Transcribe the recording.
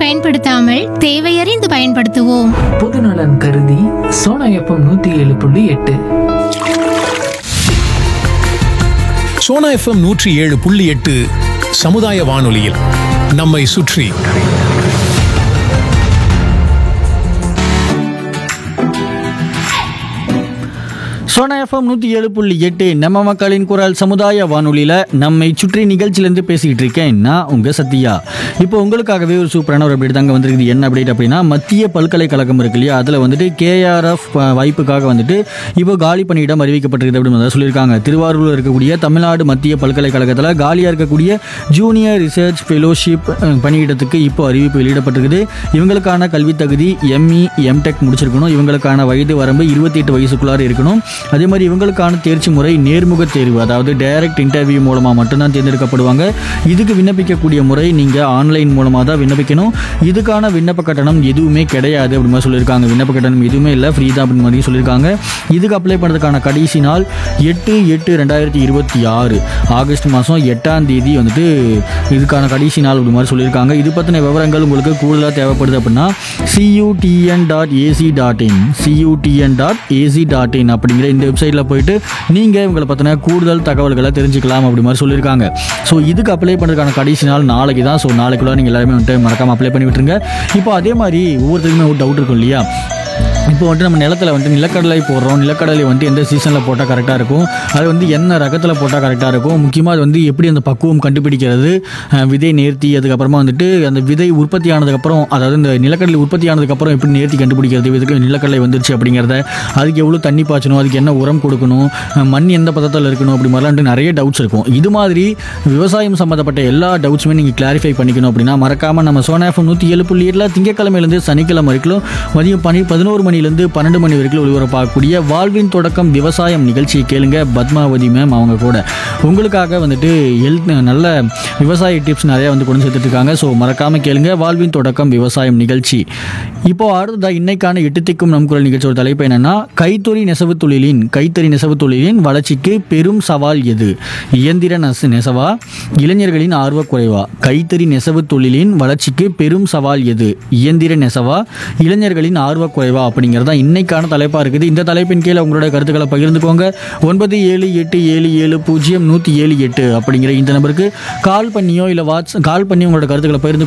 பயன்படுத்தாமல் தேவையறிந்து பயன்படுத்துவோம் பொதுநலன் கருதி சோனா எஃப்எம் நூத்தி ஏழு புள்ளி எட்டு சோனா எஃப்எம் நூற்றி ஏழு புள்ளி எட்டு சமுதாய வானொலியில் நம்மை சுற்றி சோனா எஃப்எம் நூற்றி ஏழு புள்ளி எட்டு நம்ம மக்களின் குரல் சமுதாய வானொலியில் நம்மை சுற்றி நிகழ்ச்சியிலேருந்து பேசிக்கிட்டு இருக்கேன் நான் உங்கள் சத்யா இப்போ உங்களுக்காகவே ஒரு சூப்பரான ஒரு அப்டேட் தாங்க வந்திருக்குது என்ன அப்டேட் அப்படின்னா மத்திய பல்கலைக்கழகம் இருக்கு இல்லையா அதில் வந்துட்டு கேஆர்எஃப் வாய்ப்புக்காக வந்துட்டு இப்போ காலி பணியிடம் அறிவிக்கப்பட்டிருக்குது அப்படின்னு வந்து சொல்லியிருக்காங்க திருவாரூரில் இருக்கக்கூடிய தமிழ்நாடு மத்திய பல்கலைக்கழகத்தில் காலியாக இருக்கக்கூடிய ஜூனியர் ரிசர்ச் ஃபெலோஷிப் பணியிடத்துக்கு இப்போ அறிவிப்பு வெளியிடப்பட்டிருக்குது இவங்களுக்கான கல்வி தகுதி எம்இ எம்டெக் முடிச்சிருக்கணும் இவங்களுக்கான வயது வரம்பு இருபத்தி எட்டு வயசுக்குள்ளார இருக்கணும் அதே மாதிரி இவங்களுக்கான தேர்ச்சி முறை நேர்முக தேர்வு அதாவது டைரக்ட் இன்டர்வியூ மூலமாக மட்டும்தான் தேர்ந்தெடுக்கப்படுவாங்க இதுக்கு விண்ணப்பிக்கக்கூடிய முறை நீங்கள் ஆன்லைன் மூலமாக தான் விண்ணப்பிக்கணும் இதுக்கான விண்ணப்ப கட்டணம் எதுவுமே கிடையாது அப்படின்னு மாதிரி சொல்லியிருக்காங்க விண்ணப்ப கட்டணம் எதுவுமே இல்லை ஃப்ரீ தான் அப்படின்னு மாதிரி சொல்லியிருக்காங்க இதுக்கு அப்ளை பண்ணுறதுக்கான கடைசி நாள் எட்டு எட்டு ரெண்டாயிரத்தி இருபத்தி ஆறு ஆகஸ்ட் மாதம் எட்டாம் தேதி வந்துட்டு இதுக்கான கடைசி நாள் அப்படி மாதிரி சொல்லியிருக்காங்க இது பற்றின விவரங்கள் உங்களுக்கு கூடுதலாக தேவைப்படுது அப்படின்னா CUTN dot AC dot in CUTN dot AC dot in அப்படிங்கிற இந்த வெப்சைட்டில் போயிட்டு நீங்கள் இவங்களை பற்றின கூடுதல் தகவல்களை தெரிஞ்சுக்கலாம் அப்படி மாதிரி சொல்லியிருக்காங்க ஸோ இதுக்கு அப்ளை பண்ணுறதுக்கான கடைசி நாள் நாளைக்கு தான் ஸோ நாளைக்குள்ள நீங்கள் எல்லாருமே வந்துட்டு மறக்காமல் அப்ளை பண்ணி விட்டுருங்க இப்போ அதே மாதிரி ஒவ்வொருத்தருக்குமே ஒரு டவுட் இருக்கும் இல்லையா இப்போ வந்துட்டு நம்ம நிலத்தில் வந்துட்டு நிலக்கடலை போடுறோம் நிலக்கடலை வந்துட்டு எந்த சீசனில் போட்டால் கரெக்டாக இருக்கும் அது வந்து என்ன ரகத்தில் போட்டால் கரெக்டாக இருக்கும் முக்கியமாக அது வந்து எப்படி அந்த பக்குவம் கண்டுபிடிக்கிறது அஹ் விதை நேர்த்தி அதுக்கப்புறமா வந்துட்டு அந்த விதை உற்பத்தி ஆனதுக்கப்புறம் அதாவது இந்த நிலக்கடலை உற்பத்தி ஆனதுக்கப்புறம் எப்படி நேர்த்தி கண்டுபிடிக்கிறது இதுக்கு நிலக்கடலை வந்துருச்சு அப்படிங்கிறத அதுக்கு எவ்வளோ தண்ணி பாய்ச்சணும் அதுக்கு என்ன உரம் கொடுக்கணும் அஹ் மண் எந்த பதத்தில் இருக்கணும் அப்படி மாதிரிலாம் வந்துட்டு நிறைய டவுட்ஸ் இருக்கும் இது மாதிரி விவசாயம் சம்மந்தப்பட்ட எல்லா டவுட்ஸுமே நீங்கள் கிளாரிஃபை பண்ணிக்கணும் அப்படின்னா மறக்காமல் நம்ம சோனாஃபம் நூற்றி ஏழு புள்ளி ஏழில் திங்கக்கிழமையிலேருந்து சனிக்கிழமை வரைக்கும் மதியம் பனி பதினோரு மணிலேருந்து பன்னெண்டு மணி வரைக்கும் ஒளிபரப்பாகக்கூடிய வாழ்வின் தொடக்கம் விவசாயம் நிகழ்ச்சியை கேளுங்க பத்மாவதி மேம் அவங்க கூட உங்களுக்காக வந்துட்டு ஹெல்த் நல்ல விவசாய டிப்ஸ் நிறையா வந்து கொண்டு சேர்த்துட்டு இருக்காங்க ஸோ மறக்காமல் கேளுங்க வாழ்வின் தொடக்கம் விவசாயம் நிகழ்ச்சி இப்போ அடுத்ததா இன்னைக்கான எட்டு திக்கும் நம் குரல் நிகழ்ச்சியோட தலைப்பு என்னன்னா கைத்தறி நெசவு தொழிலின் கைத்தறி நெசவு தொழிலின் வளர்ச்சிக்கு பெரும் சவால் எது இயந்திர நெச நெசவா இளைஞர்களின் ஆர்வக் குறைவா கைத்தறி நெசவு தொழிலின் வளர்ச்சிக்கு பெரும் சவால் எது இயந்திர நெசவா இளைஞர்களின் ஆர்வக் குறைவா அப்படிங்கிறது தான் இன்னைக்கான தலைப்பாக இருக்குது இந்த தலைப்பின் கீழே உங்களோட கருத்துக்களை பகிர்ந்துக்கோங்க ஒன்பது ஏழு எட்டு ஏழு ஏழு பூஜ்ஜியம் நூற்றி ஏழு எட்டு அப்படிங்கிற இந்த நம்பருக்கு கால் பண்ணியோ இல்லை வாட்ஸ் கால் பண்ணி உங்களோட கருத்துக்களை பகிர்ந்து